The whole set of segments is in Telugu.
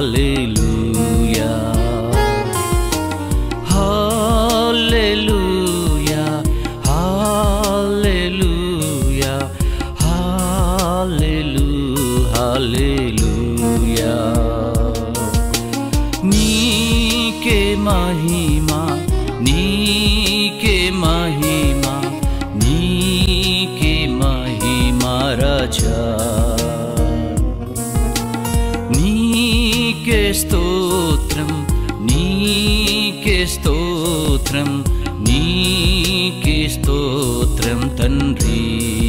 హల్లెలూయా హల్లెలూయా హల్లెలూయా హల్లెలూ హల్లెలూయా నీకే మహిమా నీకే మహిమా నీకే మహిమా రాజా నీకే స్తోత్రం నీకే స్తోత్రం నీకే స్తోత్రం తండ్రి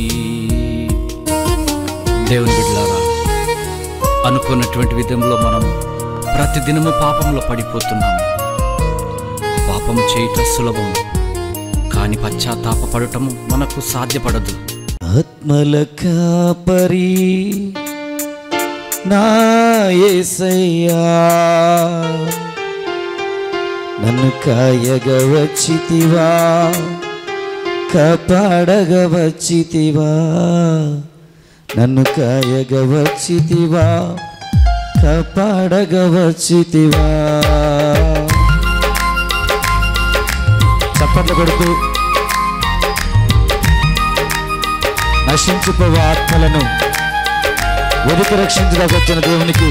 దేవుని బిడ్డలారా అనుకున్నటువంటి విధంలో మనం ప్రతిదినము పాపంలో పడిపోతున్నాము పాపం చేయట సులభం కానీ పశ్చాత్తాపడటము మనకు సాధ్యపడదు ఆత్మల కాపరి నా యేసయ్యా నన్ను కాయగా వచ్చితివా కాపాడగా వచ్చితివా నన్ను కాయగా వచ్చితివా కాపాడగా వచ్చితివా చప్పట్లు కొడుతూ నశించుకోవ ఆత్మలను వెనుక రక్షించడానికి వచ్చిన దేవునికి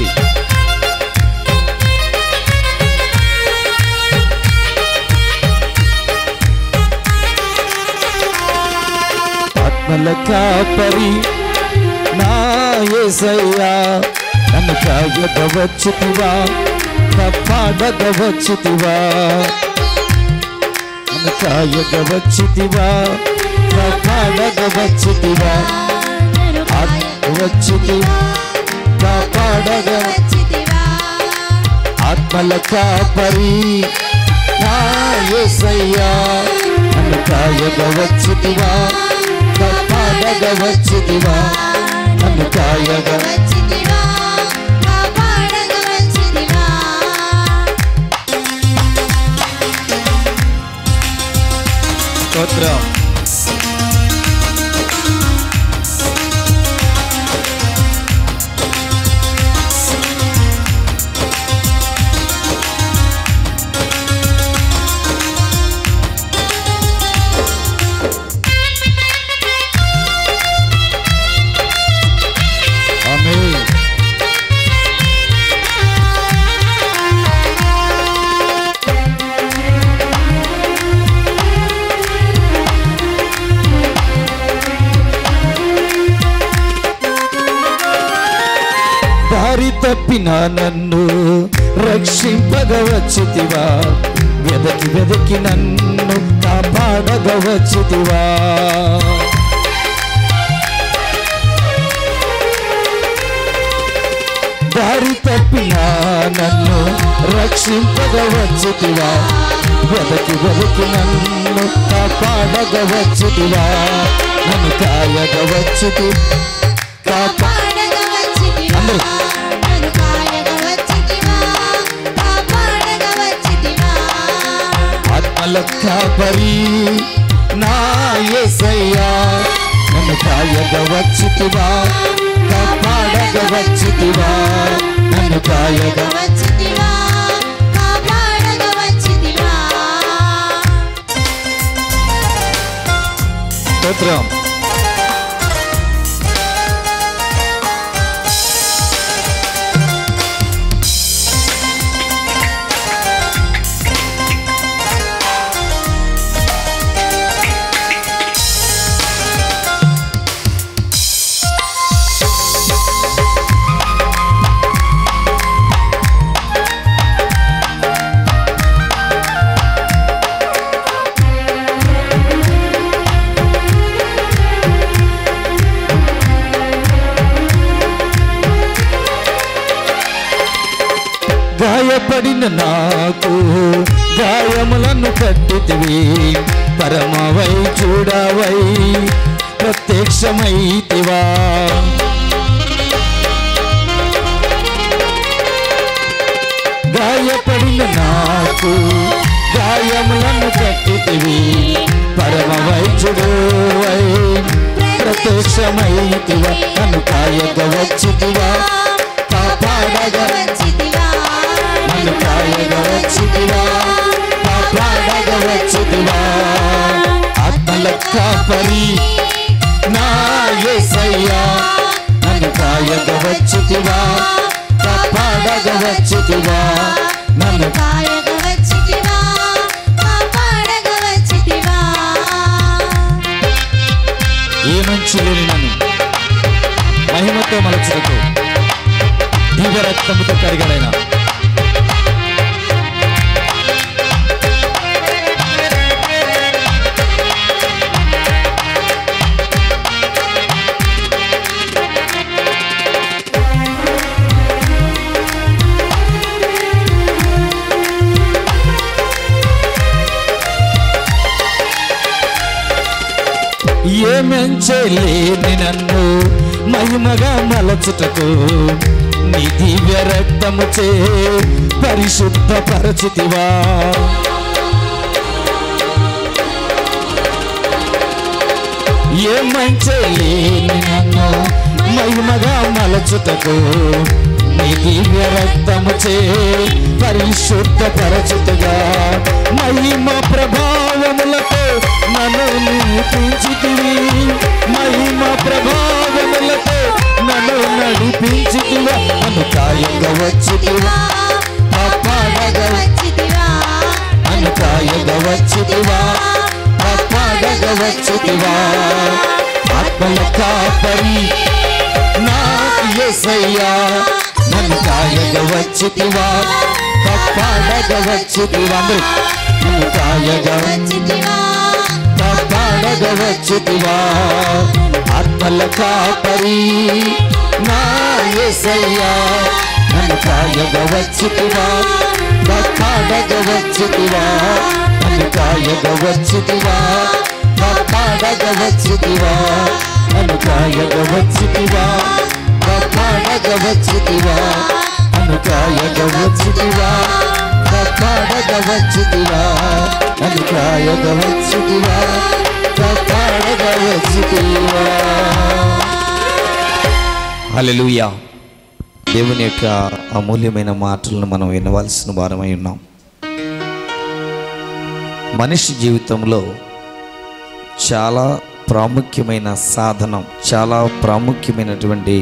ఆత్మల కాపరి నా యేసయ్యా నన్ను కాయగవచ్చుతివా కాపాడగవచ్చుతివా నన్ను కాయగవచ్చుతివా కాపాడగవచ్చుతివా వచ్చితి కాపాడగ ఆత్మల కాపరి నా యేసయ్యా నన్ను కాయగ వచ్చితివా కాపాడగ వచ్చితివా నన్ను కాయగ స్తోత్రం ఆమేన్ దారి తప్పిన నన్ను రక్షింపగవచ్చితివా వెదకి వెదకి నన్ను కాపాడగవచ్చితివా దారి తప్పిన నన్ను రక్షింపగవచ్చితివా వెదకి వెదకి నన్ను కాపాడగవచ్చితివా నన్ను కాయగవచ్చితి కాపా అందరూ ఆత్మల కాపరి నా యేసయ్యా నన్ను కాయగ వచ్చితివా కాపాడగ వచ్చితివా నన్ను కాయగ స్తోత్రం గాయపడిన నాకు గాయములను కట్టితివి పరమవై చూడవై ప్రత్యక్షమైతివా గాయపడిన నాకు గాయములను కట్టితివి పరమ వైద్యుడువై ప్రత్యక్షమైతివా నన్ను కాయగ వచ్చితివా కాపాడగ నన్ను కాయగా వచ్చితివా కాపాడగా వచ్చితివా ఆత్మల కాపరి నా యేసయ్యా నన్ను కాయగా వచ్చితివా కాపాడగా వచ్చితివా నన్ను కాయగా వచ్చితివా కాపాడగా వచ్చితివా ఏ మంచి లేని నన్ను మహిమతో మలచుటకు దివ్య రక్తముతో కరిగడైన ఏమెంచలేని నన్ను మహిమగా మలచుటకు నీ దివ్య రక్తము చే పరిశుద్ధ పరచితివా ఏమంచలేని నన్ను మహిమగా మలచుటకు నీ దివ్య రక్తము చే పరిశుద్ధ పరచుతుగా మహిమ ప్రభావములతో నన్ను నడిపించితివి మహిమ ప్రభావములతో నన్ను నడిపించితివా నన్ను కాయంగా వచ్చితివా కాపాడగా వచ్చితివా నన్ను కాయగా వచ్చితివా కాపాడగా వచ్చితివా ఆత్మల కాపరి నా యేసయ్యా నన్ను కాయగా వచ్చితివా కాపాడగా వచ్చితివా అందరూ నన్ను కాయగా వచ్చితివా కాపాడగా వచ్చితివా ఆత్మల కాపరి నా యేసయ్యా నన్ను కాయగా వచ్చితివా కాపాడగా వచ్చితివా నన్ను కాయగా వచ్చితివా కాపాడగా వచ్చితివా నన్ను కాయగా వచ్చితివా కాపాడగా వచ్చితివా నన్ను కాయగా వచ్చితివా కాపాడగా వచ్చితివా నన్ను కాయగా వచ్చితివా కాపాడగా వచ్చితివా హల్లెలూయా దేవుని యొక్క అమూల్యమైన మాటలను మనం వినవలసిన వారమై ఉన్నాం మనిషి జీవితంలో చాలా ప్రాముఖ్యమైన సాధనం చాలా ప్రాముఖ్యమైనటువంటి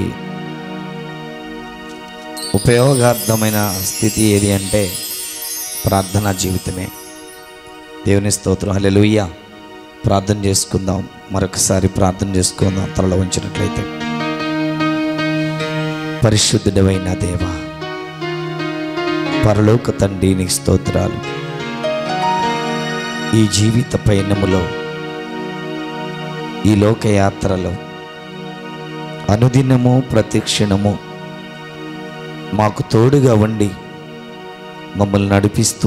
ఉపయోగార్థమైన స్థితి ఏది అంటే ప్రార్థనా జీవితమే దేవుని స్తోత్రం హల్లెలూయా ప్రార్థన చేసుకుందాం మరొకసారి ప్రార్థన చేసుకుందాం తలలో ఉంచినట్లయితే పరిశుద్ధుడమైన దేవ పరలోక తండ్రి నీకు స్తోత్రాలు ఈ జీవిత పయనములో ఈ లోకయాత్రలో అనుదినము ప్రతిక్షణము మాకు తోడుగా ఉండి మమ్మల్ని నడిపిస్తూ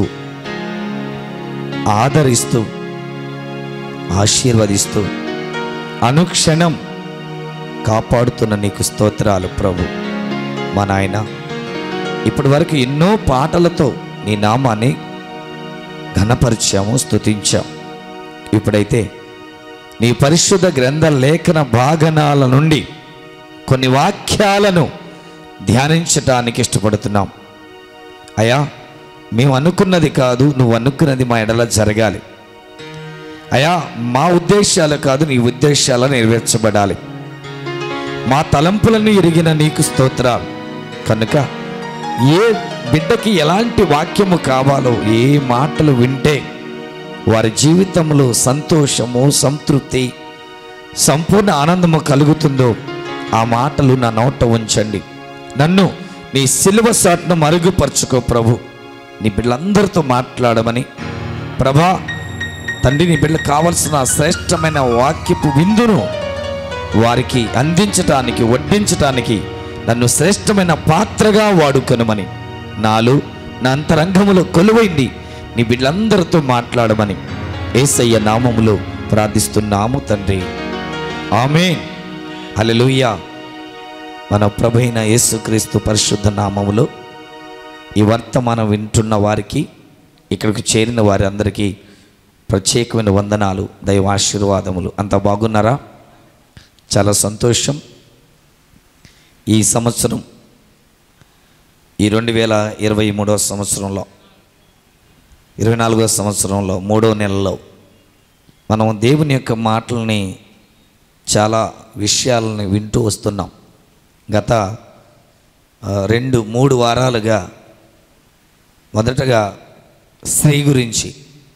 ఆదరిస్తూ ఆశీర్వదిస్తూ అనుక్షణం కాపాడుతున్న నీకు స్తోత్రాలు ప్రభు మా నాయన ఇప్పటి వరకు ఎన్నో పాటలతో నీ నామాన్ని ఘనపరిచాము స్తుతించాం ఇప్పుడైతే నీ పరిశుద్ధ గ్రంథ లేఖన భాగనాల నుండి కొన్ని వాక్యాలను ధ్యానించటానికి ఇష్టపడుతున్నాం అయ్యా మేము అనుకున్నది కాదు నువ్వు అనుకున్నది మా ఎడల జరగాలి అయ్యా మా ఉద్దేశాలు కాదు నీ ఉద్దేశాలు నెరవేర్చబడాలి మా తలంపులను ఎరిగిన నీకు స్తోత్రాలు కనుక ఏ బిడ్డకి ఎలాంటి వాక్యము కావాలో ఏ మాటలు వింటే వారి జీవితంలో సంతోషము సంతృప్తి సంపూర్ణ ఆనందము కలుగుతుందో ఆ మాటలు నా నోట ఉంచండి నన్ను నీ సిలువ సాట్ను మరుగుపరుచుకో ప్రభు నీ బిడ్డలందరితో మాట్లాడమని ప్రభా తండ్రి నీ బిడ్డలకు కావలసిన శ్రేష్టమైన వాక్యపు విందును వారికి అందించటానికి వడ్డించటానికి నన్ను శ్రేష్టమైన పాత్రగా వాడుకొనుమని నాలో నా అంతరంగములో కొలువైంది నీ బిడ్డలందరితో మాట్లాడమని ఏసయ్య నామములో ప్రార్థిస్తున్నాము తండ్రి ఆమెన్ హల్లెలూయా మన ప్రభైన యేసుక్రీస్తు పరిశుద్ధ నామములో ఈ వర్తమానం వింటున్న వారికి ఇక్కడికి చేరిన వారి అందరికీ ప్రత్యేకమైన వందనాలు దైవ ఆశీర్వాదములు అంత బాగున్నారా చాలా సంతోషం ఈ సంవత్సరం ఈ రెండు వేల ఇరవై మూడవ సంవత్సరంలో ఇరవై నాలుగవ సంవత్సరంలో మూడో నెలలో మనం దేవుని యొక్క మాటల్ని చాలా విషయాలని వింటూ వస్తున్నాం గత ఆ, రెండు మూడు వారాలుగా మొదటగా స్త్రీ గురించి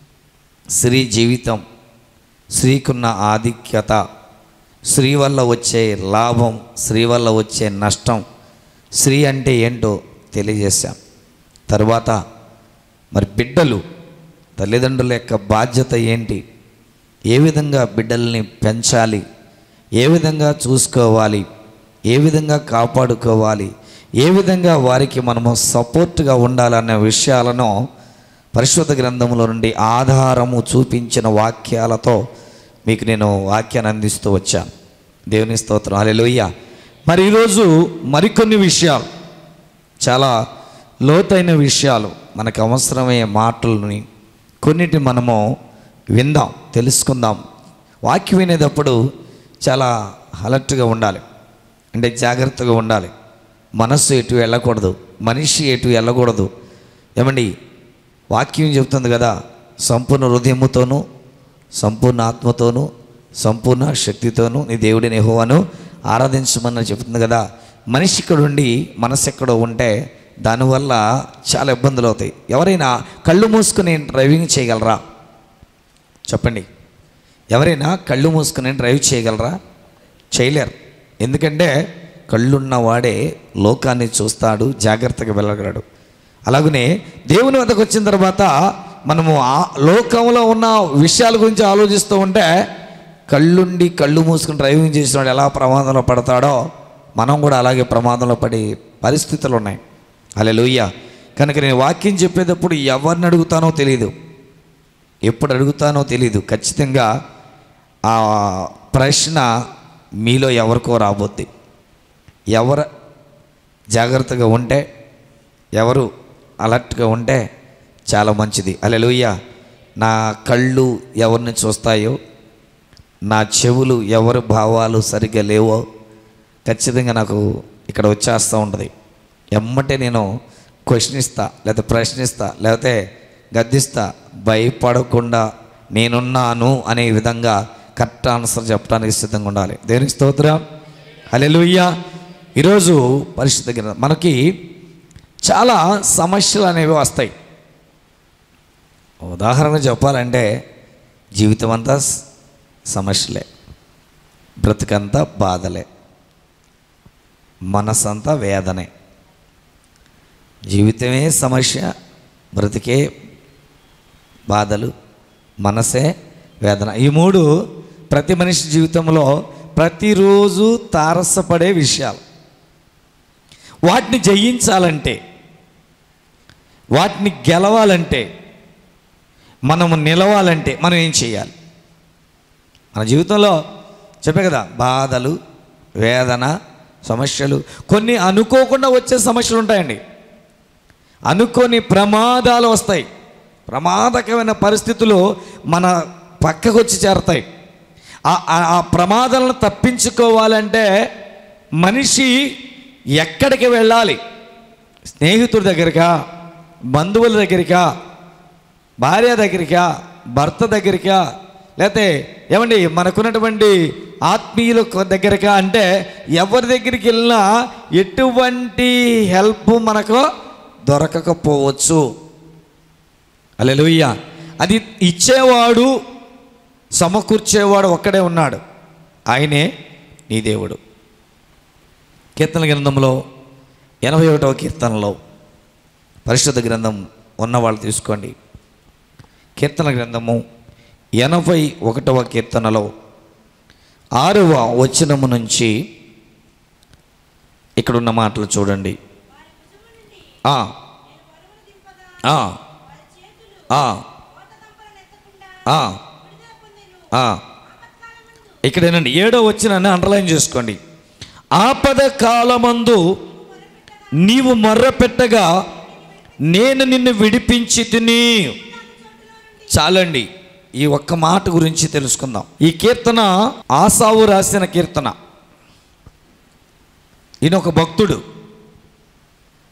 స్త్రీ జీవితం స్త్రీకున్న ఆధిక్యత స్త్రీ వల్ల వచ్చే లాభం స్త్రీ వల్ల వచ్చే నష్టం స్త్రీ అంటే ఏంటో తెలియజేశాం తర్వాత మరి బిడ్డలు తల్లిదండ్రుల యొక్క బాధ్యత ఏంటి ఏ విధంగా బిడ్డల్ని పెంచాలి ఏ విధంగా చూసుకోవాలి ఏ విధంగా కాపాడుకోవాలి ఏ విధంగా వారికి మనము సపోర్ట్గా ఉండాలనే విషయాలను పరిశుద్ధ గ్రంథంలో నుండి ఆధారము చూపించిన వాక్యాలతో మీకు నేను వాక్యాన్ని అందిస్తూ వచ్చాను దేవుని స్తోత్రం హల్లెలూయా మరి ఈరోజు మరికొన్ని విషయాలు చాలా లోతైన విషయాలు మనకు అవసరమయ్యే మాటలని కొన్నిటి మనము విందాం తెలుసుకుందాం వాక్యం వినేటప్పుడు చాలా అలర్ట్గా ఉండాలి అంటే జాగ్రత్తగా ఉండాలి మనస్సు ఎటు వెళ్ళకూడదు మనిషి ఎటు వెళ్ళకూడదు ఏమండి వాక్యం చెబుతుంది కదా సంపూర్ణ హృదయముతోనూ సంపూర్ణ ఆత్మతోనూ సంపూర్ణ శక్తితోనూ నీ దేవుడిని యెహోవాను ఆరాధించమని చెప్తుంది కదా మనిషి ఇక్కడ ఉండి మనసు ఎక్కడో ఉంటే దానివల్ల చాలా ఇబ్బందులు అవుతాయి ఎవరైనా కళ్ళు మూసుకుని డ్రైవింగ్ చేయగలరా చెప్పండి ఎవరైనా కళ్ళు మూసుకుని డ్రైవ్ చేయగలరా చేయలేరు ఎందుకంటే కళ్ళున్న వాడే లోకాన్ని చూస్తాడు జాగ్రత్తగా వెళ్ళగలడు అలాగనే దేవుని వద్దకు వచ్చిన తర్వాత మనము ఆ లోకంలో ఉన్న విషయాల గురించి ఆలోచిస్తూ ఉంటే కళ్ళుండి కళ్ళు మూసుకుని డ్రైవింగ్ చేసినాడు ఎలా ప్రమాదంలో పడతాడో మనం కూడా అలాగే ప్రమాదంలో పడే పరిస్థితులు ఉన్నాయి అలా కనుక నేను వాక్యం చెప్పేటప్పుడు ఎవరిని అడుగుతానో తెలియదు ఎప్పుడు అడుగుతానో తెలియదు ఖచ్చితంగా ఆ ప్రశ్న మీలో ఎవరికో రాబోద్ది ఎవరు జాగ్రత్తగా ఉంటే ఎవరు అలర్ట్గా ఉంటే చాలా మంచిది అలెలుయ్య నా కళ్ళు ఎవరిని చూస్తాయో నా చెవులు ఎవరి భావాలు సరిగ్గా లేవో ఖచ్చితంగా నాకు ఇక్కడ వచ్చేస్తూ ఉంటుంది ఎమ్మటే నేను క్వశ్చన్ ఇస్తా లేకపోతే ప్రశ్నిస్తా లేకపోతే గద్దిస్తా భయపడకుండా నేనున్నాను అనే విధంగా కరెక్ట్ ఆన్సర్ చెప్పడానికి సిద్ధంగా ఉండాలి దేనికి స్తోత్రం హల్లెలూయా ఈరోజు పరిస్థితి దగ్గర మనకి చాలా సమస్యలు అనేవి వస్తాయి ఉదాహరణ చెప్పాలంటే జీవితం అంతా స- సమస్యలే బ్రతుకంతా బాధలే మనసంతా వేదనే జీవితమే సమస్య బ్రతికే బాధలు మనసే వేదన ఈ మూడు ప్రతి మనిషి జీవితంలో ప్రతిరోజు తారసపడే విషయాలు వాటిని జయించాలంటే వాటిని గెలవాలంటే మనము నిలవాలంటే మనం ఏం చేయాలి మన జీవితంలో చెప్పే కదా బాధలు వేదన సమస్యలు కొన్ని అనుకోకుండా వచ్చే సమస్యలు ఉంటాయండి అనుకోని ప్రమాదాలు వస్తాయి ప్రమాదకరమైన పరిస్థితులు మన పక్కకు వచ్చి చేరతాయి ఆ- ఆ- ఆ ప్రమాదాలను తప్పించుకోవాలంటే మనిషి ఎక్కడికి వెళ్ళాలి స్నేహితుడి దగ్గరికా బంధువుల దగ్గరికా భార్య దగ్గరికా భర్త దగ్గరికా లేకపోతే ఏమండి మనకున్నటువంటి ఆత్మీయుల కొ- దగ్గరికా అంటే ఎవరి దగ్గరికి వెళ్ళినా ఎటువంటి హెల్ప్ మనకు దొరకకపోవచ్చు అలెలుయ్య అది ఇచ్చేవాడు సమకూర్చేవాడు ఒక్కడే ఉన్నాడు ఆయనే నీ దేవుడు కీర్తన గ్రంథంలో ఎనభై ఒకటవ కీర్తనలో పరిశుద్ధ గ్రంథం ఉన్నవాళ్ళు తీసుకోండి కీర్తన గ్రంథము ఎనభై ఒకటవ కీర్తనలో ఆరవ వచనము నుంచి ఇక్కడున్న మాటలు చూడండి ఆ, ఆ, ఆ, ఆ, ఆ. ఇక్కడ ఏనండి ఏడో వచ్చిన అండర్లైన్ చేసుకోండి ఆపద కాలమందు నీవు మొర్ర పెట్టగా నేను నిన్ను విడిపించి తిని చాలండి ఈ ఒక్క మాట గురించి తెలుసుకుందాం ఈ కీర్తన ఆసావు రాసిన కీర్తన ఈయన ఒక భక్తుడు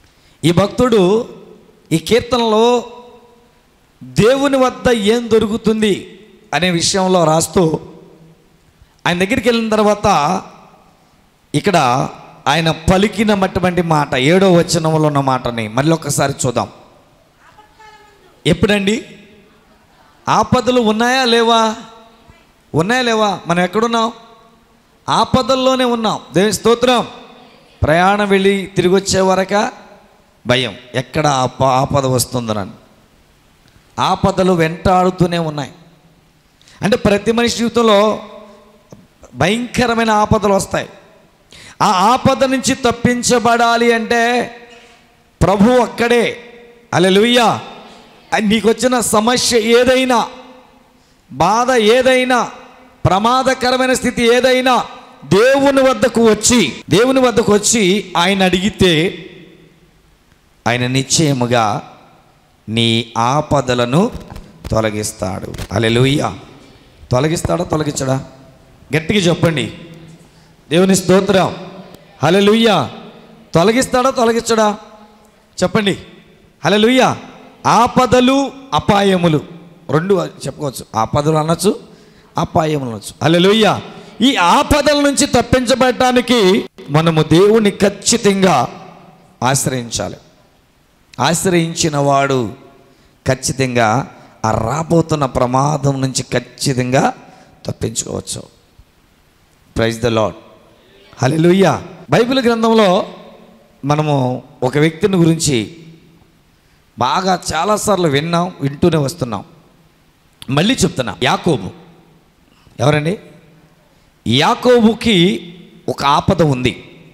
ఈ భక్తుడు ఈ కీర్తనలో దేవుని వద్ద ఏం దొరుకుతుంది అనే విషయంలో రాస్తూ ఆయన దగ్గరికి వెళ్ళిన తర్వాత ఇక్కడ ఆయన పలికినటువంటి మాట ఏడో వచనంలో ఉన్న మాటని మళ్ళీ ఒకసారి చూద్దాం ఎప్పుడండి ఆపదలు ఉన్నాయా లేవా ఉన్నాయా లేవా మనం ఎక్కడున్నాం ఆపదల్లోనే ఉన్నాం దేవి స్తోత్రం ప్రయాణం వెళ్ళి తిరిగి వచ్చే వరక భయం ఎక్కడ ఆప ఆపద వస్తుందనని ఆపదలు వెంటాడుతూనే ఉన్నాయి అంటే ప్రతి మనిషి జీవితంలో భయంకరమైన ఆపదలు వస్తాయి ఆ ఆపద నుంచి తప్పించబడాలి అంటే ప్రభు అక్కడే అలెలుయ్యా నీకు వచ్చిన సమస్య ఏదైనా బాధ ఏదైనా ప్రమాదకరమైన స్థితి ఏదైనా దేవుని వద్దకు వచ్చి దేవుని వద్దకు వచ్చి ఆయన అడిగితే ఆయన నిశ్చయముగా నీ ఆపదలను తొలగిస్తాడు అలెలుయ్యా తొలగిస్తాడా తొలగించడా గట్టిగా చెప్పండి దేవుని స్తోత్రం హలలుయ్యా తొలగిస్తాడా తొలగించడా చెప్పండి హలలుయ్యా ఆపదలు అపాయములు రెండు చెప్పుకోవచ్చు ఆపదలు అనొచ్చు అపాయములు అనొచ్చు హలలుయ్యా ఈ ఆపదల నుంచి తప్పించబడటానికి మనము దేవుని ఖచ్చితంగా ఆశ్రయించాలి ఆశ్రయించిన వాడు ఖచ్చితంగా ఆ రాబోతున్న ప్రమాదం నుంచి ఖచ్చితంగా తప్పించుకోవచ్చు praise the Lord hallelujah Bible గ్రంథంలో మనము ఒక వ్యక్తిని గురించి బాగా చాలాసార్లు విన్నాం వింటూనే వస్తున్నాం మళ్ళీ చెప్తున్నా యాకోబు ఎవరండి యాకోబుకి ఒక ఆపద ఉంది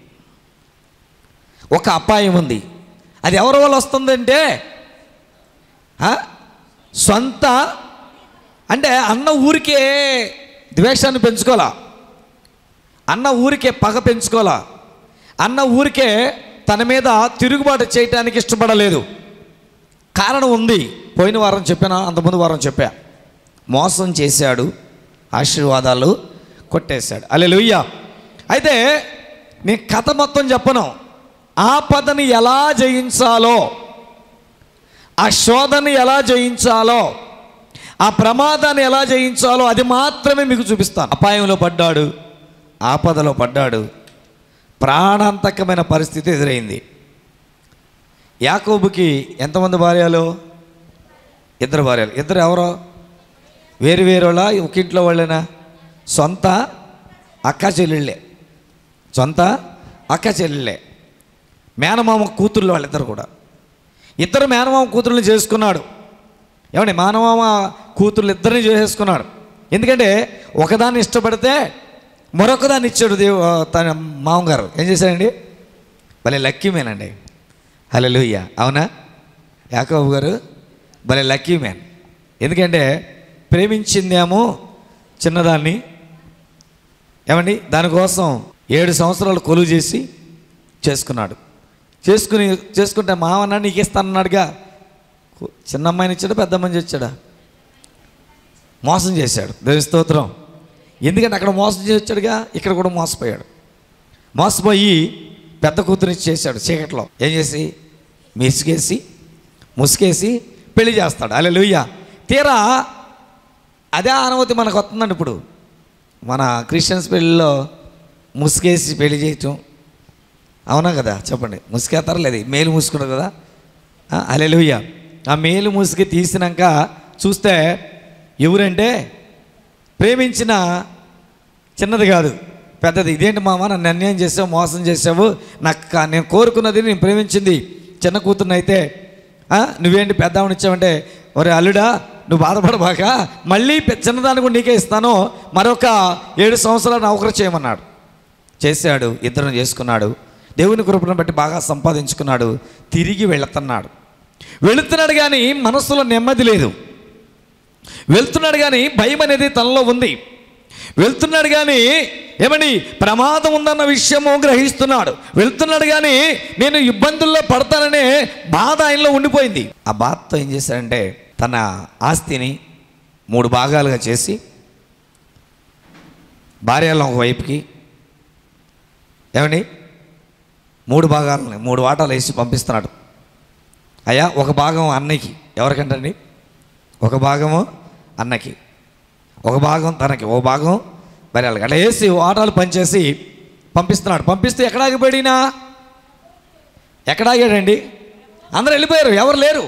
ఒక అపాయం ఉంది అది ఎవరి వల్ల వస్తుందంటే ఆ? సొంత అంటే అన్న ఊరికే ద్వేషాన్ని పెంచుకోవాలా అన్న ఊరికే పగ పెంచుకోవాలా అన్న ఊరికే తన మీద తిరుగుబాటు చేయటానికి ఇష్టపడలేదు కారణం ఉంది పోయిన వారం చెప్పానా అంతకుముందు వారం చెప్పా మోసం చేశాడు ఆశీర్వాదాలు కొట్టేశాడు అలెలుయ్య అయితే నేను కథ మొత్తం చెప్పను ఆపదని ఎలా జయించాలో ఆ శోధని ఎలా జయించాలో ఆ ప్రమాదాన్ని ఎలా జయించాలో అది మాత్రమే మీకు చూపిస్తాను అపాయంలో పడ్డాడు ఆపదలో పడ్డాడు ప్రాణాంతకమైన పరిస్థితి ఎదురైంది యాకోబుకి ఎంతమంది భార్యలు ఇద్దరు భార్యలు ఇద్దరు ఎవరో వేరు వేరేలా ఒక ఇంట్లో వాళ్ళేనా సొంత అక్క చెల్లెళ్ళే సొంత అక్క చెల్లెళ్ళే మేనమామ కూతుర్లు వాళ్ళిద్దరు కూడా ఇద్దరు మేనమామ కూతుర్ని చేసుకున్నాడు ఏమండి మేనమామ కూతుర్లు ఇద్దరిని చేసేసుకున్నాడు ఎందుకంటే ఒకదాన్ని ఇష్టపడితే మరొకదాన్ని ఇచ్చాడు దేవు తన మామగారు ఏం చేశాడండి భలే లక్కీ మ్యాన్ అండి హలో లూయ్య అవునా యాకబాబు గారు భలే లక్కీ మ్యాన్ ఎందుకంటే ప్రేమించిందేమో చిన్నదాన్ని ఏమండి దానికోసం ఏడు సంవత్సరాలు కొలువు చేసి చేసుకున్నాడు చేసుకుని చేసుకుంటే మావన్న నీకు ఇస్తానన్నాడుగా చిన్న అమ్మాయిని ఇచ్చాడా పెద్ద అమ్మాయిని ఇచ్చాడా మోసం చేశాడు దేవి స్తోత్రం ఎందుకంటే అక్కడ మోసం చేశాడుగా ఇక్కడ కూడా మోసపోయాడు మోసపోయి పెద్ద కూతురు చేశాడు చీకట్లో ఏం చేసి మిసిగేసి ముసుగేసి పెళ్లి చేస్తాడు అలా లూయ్య తీరా అదే అనుమతి మనకు వస్తుందండి ఇప్పుడు మన క్రిస్టియన్స్ పెళ్ళిలో ముసుగేసి పెళ్లి చేయటం అవునా కదా చెప్పండి ముసుకేస్తారా లేదు మేలు మూసుకున్నారు కదా అలెలుయ్య ఆ మేలు ముసుగు తీసినాక చూస్తే ఎవరంటే ప్రేమించిన చిన్నది కాదు పెద్దది ఇదేంటి మామ నన్ను అన్యాయం చేసావు మోసం చేసావు నాకు కా- నేను కోరుకున్నది నేను ప్రేమించింది చిన్న కూతుర్ని అయితే ఆ, నువ్వేంటి పెద్దామని ఇచ్చావంటే ఒరే అల్లుడా నువ్వు బాధపడబాక మళ్ళీ పె- చిన్నదాన్ని కూడా నీకే ఇస్తాను మరొక ఏడు సంవత్సరాలు నౌకరు చేయమన్నాడు చేశాడు ఇద్దరు చేసుకున్నాడు దేవుని కృపను బట్టి బాగా సంపాదించుకున్నాడు తిరిగి వెళుతున్నాడు వెళుతున్నాడు కానీ మనసులో నెమ్మది లేదు వెళ్తున్నాడు కానీ భయం అనేది తనలో ఉంది వెళ్తున్నాడు కానీ ఏమని ప్రమాదం ఉందన్న విషయము గ్రహిస్తున్నాడు వెళ్తున్నాడు కానీ నేను ఇబ్బందుల్లో పడతాననే బాధ ఆయనలో ఉండిపోయింది ఆ బాధతో ఏం చేశాడంటే తన ఆస్తిని మూడు భాగాలుగా చేసి భార్యలను ఒక వైపుకి ఏమండి మూడు భాగాలని మూడు వాటాలు వేసి పంపిస్తున్నాడు అయ్యా ఒక భాగం అన్నకి ఎవరికంటండి ఒక భాగము అన్నకి ఒక భాగం తనకి ఒక భాగం మరి వాళ్ళకి అట్లా వేసి వాటాలు పనిచేసి పంపిస్తున్నాడు పంపిస్తే ఎక్కడ ఆగిపోయినా ఎక్కడ ఆగాడండి అందరూ వెళ్ళిపోయారు ఎవరు లేరు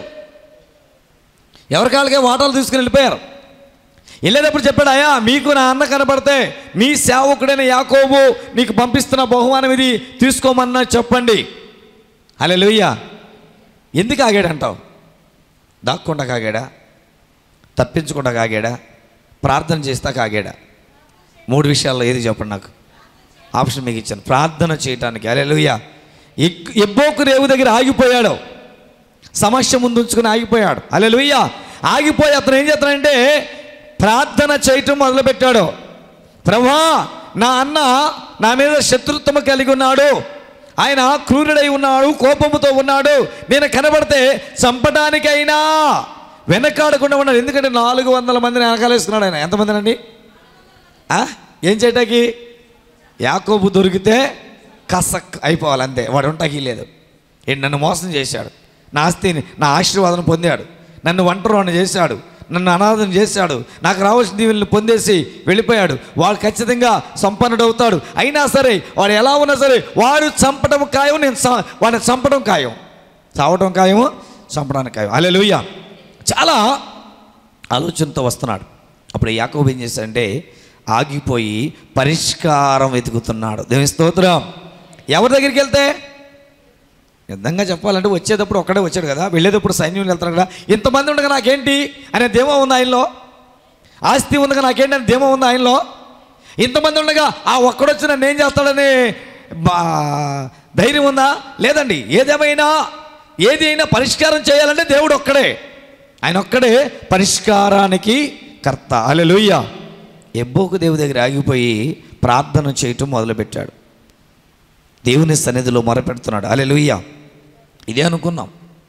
ఎవరి కాళ్ళకే వాటాలు తీసుకుని వెళ్ళిపోయారు వెళ్ళేటప్పుడు చెప్పాడు అయ్యా మీకు నా అన్న కనబడితే మీ సేవకుడైన యాకోబు నీకు పంపిస్తున్న బహుమానం ఇది తీసుకోమన్నా చెప్పండి అలే లూయ్య ఎందుకు ఆగాడంటావు దాక్కుండా కాగాడా తప్పించకుండా కాగాడా ప్రార్థన చేస్తా కాగాడా మూడు విషయాల్లో ఏది చెప్పండి నాకు ఆప్షన్ మీకు ఇచ్చాను ప్రార్థన చేయటానికి అలే లూయ్య ఎబ్బోకు రేవు దగ్గర ఆగిపోయాడు సమస్య ముందు ఉంచుకుని ఆగిపోయాడు అలే లూయ్య ఆగిపోయి అతను ఏం చేస్తాడంటే ప్రార్థన చేయటం మొదలుపెట్టాడు ప్రభా నా అన్న నా మీద శత్రుత్వం కలిగి ఉన్నాడు ఆయన క్రూరుడై ఉన్నాడు కోపముతో ఉన్నాడు నేను కనబడితే చంపడానికైనా వెనకాడకుండా ఉన్నాడు ఎందుకంటే నాలుగు వందల మందిని వెనకాలేసుకున్నాడు ఆయన ఎంతమందినండి ఆ? ఏం చేయటానికి యాకోబు దొరికితే కసక్ అయిపోవాలి అంతే వాడు ఉంటాకి లేదు ఏంటి నన్ను మోసం చేశాడు నా ఆస్తిని నా ఆశీర్వాదం పొందాడు నన్ను ఒంటరిని చేశాడు నన్ను అనాథం చేశాడు నాకు రావాల్సిన దీవుల్ని పొందేసి వెళ్ళిపోయాడు వాడు ఖచ్చితంగా సంపన్నుడు అవుతాడు అయినా సరే వాడు ఎలా ఉన్నా సరే వాడు చంపడం ఖాయం నేను చ- వాడిని చంపడం ఖాయం చావడం ఖాయము చంపడానికి ఖాయం అలే చాలా ఆలోచనతో వస్తున్నాడు అప్పుడు యాకోబు ఏం చేశాడంటే ఆగిపోయి పరిష్కారం వెతుకుతున్నాడు దేవుని స్తోత్రం ఎవరి దగ్గరికి వెళ్తే నిజంగా చెప్పాలంటే వచ్చేటప్పుడు ఒక్కడే వచ్చాడు కదా వెళ్ళేటప్పుడు సైన్యం వెళ్తాడు కదా ఇంతమంది ఉండగా నాకేంటి అనే ధీమా ఉంది ఆయనలో ఆస్తి ఉండగా నాకేంటి అనే ధీమా ఉంది ఆయనలో ఇంతమంది ఉండగా ఆ ఒక్కడొచ్చి నన్ను ఏం చేస్తాడని బా ధైర్యం ఉందా లేదండి ఏదేమైనా ఏది అయినా పరిష్కారం చేయాలంటే దేవుడు ఒక్కడే ఆయన ఒక్కడే పరిష్కారానికి కర్త అలెలుయ్య ఎబ్బోకు దేవుడి దగ్గర ఆగిపోయి ప్రార్థన చేయటం మొదలుపెట్టాడు దేవుని సన్నిధిలో మొరపెడుతున్నాడు అలెలుయ్య ఇదే అనుకున్నాం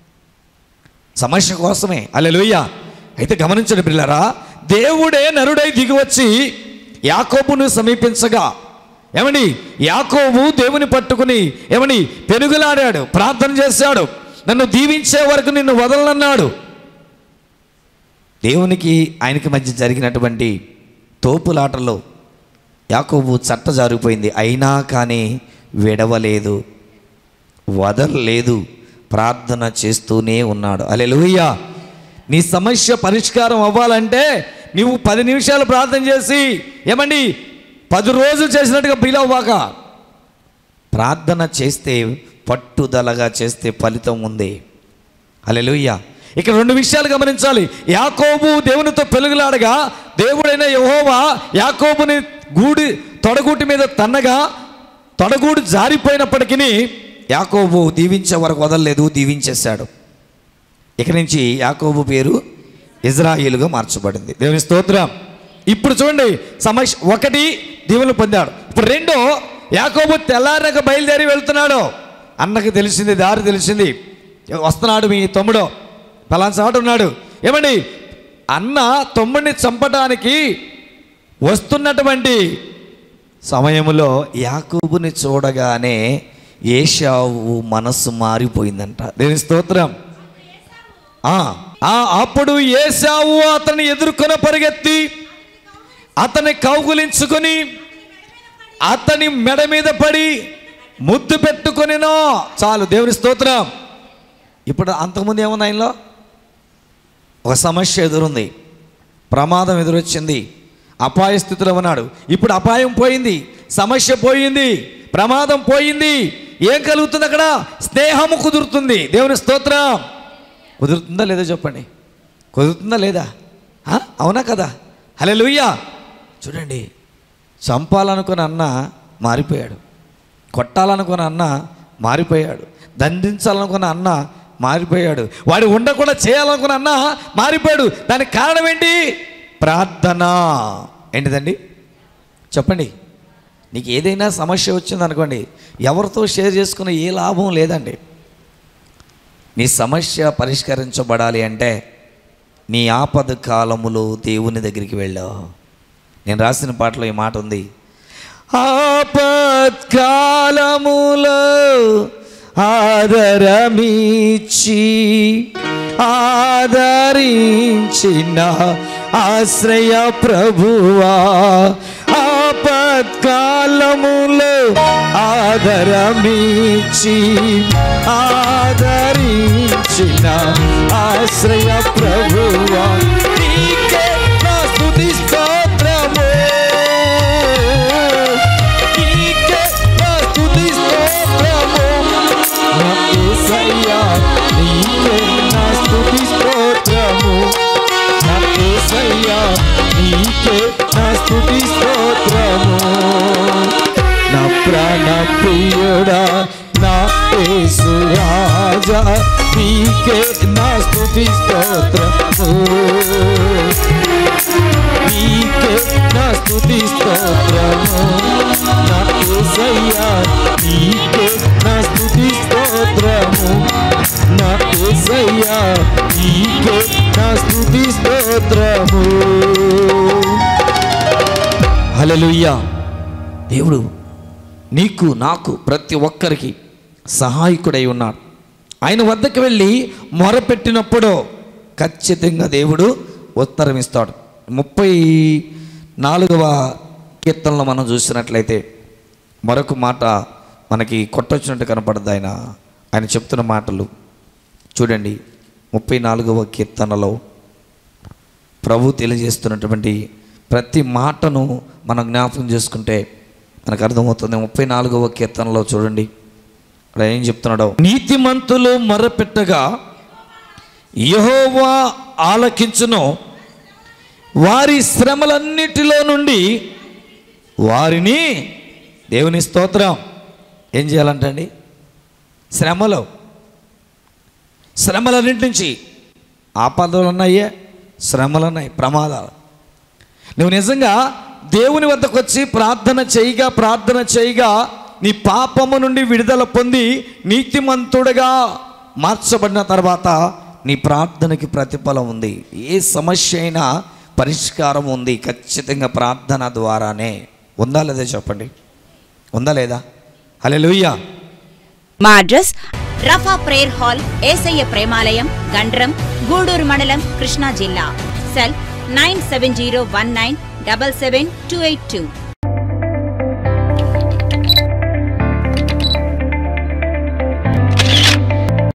సమస్య కోసమే అలెలుయ్య అయితే గమనించండి పిల్లరా దేవుడే నరుడై దిగివచ్చి యాకోబును సమీపించగా ఏమని యాకోబు దేవుని పట్టుకుని ఏమని పెనుగులాడాడు ప్రార్థన చేశాడు నన్ను దీవించే వరకు నిన్ను వదలనన్నాడు దేవునికి ఆయనకి మధ్య జరిగినటువంటి తోపులాటలో యాకోబు చట్ట జారిపోయింది అయినా కానీ విడవలేదు వదలలేదు ప్రార్థన చేస్తూనే ఉన్నాడు అలే నీ సమస్య పరిష్కారం అవ్వాలంటే నువ్వు పది నిమిషాలు ప్రార్థన చేసి ఏమండి పది రోజులు చేసినట్టుగా ఫీల్ అవ్వాక ప్రార్థన చేస్తే పట్టుదలగా చేస్తే ఫలితం ఉంది అలెలుయ్య ఇక్కడ రెండు విషయాలు గమనించాలి యాకోబు దేవునితో పెలుగులాడగా దేవుడైన యహోవా యాకోబుని గూడి తొడగూటి మీద తన్నగా తొడగూడు జారిపోయినప్పటికీ యాకోబు దీవించే వరకు వదలలేదు దీవించేశాడు ఇక నుంచి యాకోబు పేరు ఇజ్రాయిలుగా మార్చబడింది దేవుని స్తోత్రం ఇప్పుడు చూడండి సమస్య ఒకటి దీవులు పొందాడు ఇప్పుడు రెండో యాకోబు తెల్లారక బయలుదేరి వెళ్తున్నాడు అన్నకి తెలిసింది దారి తెలిసింది వస్తున్నాడు మీ తమ్ముడు పలానా చాటు ఉన్నాడు ఏమండి అన్న తమ్ముడిని చంపడానికి వస్తున్నటువంటి సమయంలో యాకోబుని చూడగానే ఏషావు మనస్సు మారిపోయిందంట దేని స్తోత్రం ఆ, ఆ అప్పుడు ఏసావు అతన్ని ఎదుర్కొని పరిగెత్తి అతన్ని కౌగులించుకొని అతని మెడ మీద పడి ముద్దు పెట్టుకొనినో చాలు దేవుని స్తోత్రం ఇప్పుడు అంతకుముందు ఏముంది ఆయనలో ఒక సమస్య ఎదురుంది ప్రమాదం ఎదురొచ్చింది అపాయ స్థితిలో ఉన్నాడు ఇప్పుడు అపాయం పోయింది సమస్య పోయింది ప్రమాదం పోయింది ఏం కలుగుతుంది అక్కడ స్నేహము కుదురుతుంది దేవుని స్తోత్రం కుదురుతుందా లేదా చెప్పండి కుదురుతుందా లేదా ఆ? అవునా కదా హలే చూడండి చంపాలనుకున్న అన్న మారిపోయాడు కొట్టాలనుకున్న అన్న మారిపోయాడు దండించాలనుకున్న అన్న మారిపోయాడు వాడు ఉండకుండా చేయాలనుకున్న అన్న మారిపోయాడు దానికి కారణం ఏంటి ప్రార్థన ఏంటిదండి చెప్పండి నీకు ఏదైనా సమస్య వచ్చింది అనుకోండి ఎవరితో షేర్ చేసుకున్న ఏ లాభం లేదండి నీ సమస్య పరిష్కరించబడాలి అంటే నీ ఆపద కాలములో దేవుని దగ్గరికి వెళ్ళావు నేను రాసిన పాటలో ఈ మాట ఉంది ఆపత్కాలములో ఆదరమిచ్చి ఆదరించిన ఆశ్రయ ప్రభువా ఆపత్కాలములో ఆదరమిచ్చి ఆదరించిన ఆశ్రయ ప్రభువా నీకే నా స్తుతి స్తోత్రము నీకే నా స్తుతి స్తోత్రము నా యేసయ్యా నీకే నా స్తుతి స్తోత్రము నా యేసయ్యా నీకే నా స్తుతి స్తోత్రము నా ప్రాణ ప్రియుడా నా యేసు రాజా నీకే నా స్తుతి స్తోత్రము నీకే నా స్తుతి స్తోత్రము నా యేసయ్యా నీకే నా స్తుతి స్తోత్రము నా యేసయ్యా నీకే నా స్తుతి స్తోత్రము హల్లెలూయా దేవుడు నీకు నాకు ప్రతి ఒక్కరికి సహాయకుడై ఉన్నాడు ఆయన వద్దకు వెళ్ళి మొరపెట్టినప్పుడు ఖచ్చితంగా దేవుడు ఉత్తరం ఇస్తాడు ముప్పై నాలుగవ కీర్తనలో మనం చూసినట్లయితే మరొక మాట మనకి కొట్టొచ్చినట్టు కనపడదు ఆయన ఆయన చెప్తున్న మాటలు చూడండి ముప్పై నాలుగవ కీర్తనలో ప్రభు తెలియజేస్తున్నటువంటి ప్రతి మాటను మనం జ్ఞాపకం చేసుకుంటే మనకు అర్థమవుతుంది ముప్పై నాలుగవ కీర్తనలో చూడండి అక్కడ ఏం చెప్తున్నాడో నీతిమంతులు మొరపెట్టగా యహోవా ఆలకించును వారి శ్రమలన్నిటిలో నుండి వారిని దేవుని స్తోత్రం ఏం చేయాలంటండి శ్రమలో శ్రమలన్నింటి నుంచి ఆపదలు ఉన్నాయే శ్రమలు ఉన్నాయి ప్రమాదాలు నువ్వు నిజంగా దేవుని వద్దకు వచ్చి ప్రార్థన చేయగా ప్రార్థన చేయగా నీ పాపము నుండి విడుదల పొంది నీతిమంతుడుగా మార్చబడిన తర్వాత నీ ప్రార్థనకి ప్రతిఫలం ఉంది ఏ సమస్య అయినా పరిష్కారం ఉంది ఖచ్చితంగా ప్రార్థన ద్వారానే ఉందా లేదా చెప్పండి ఉందా లేదా హల్లెలూయా మా address Rapha prayer hall Yesayya Premalayam Gandram Gudur మండలం కృష్ణా జిల్లా cell nine seven zero one nine double seven two eight two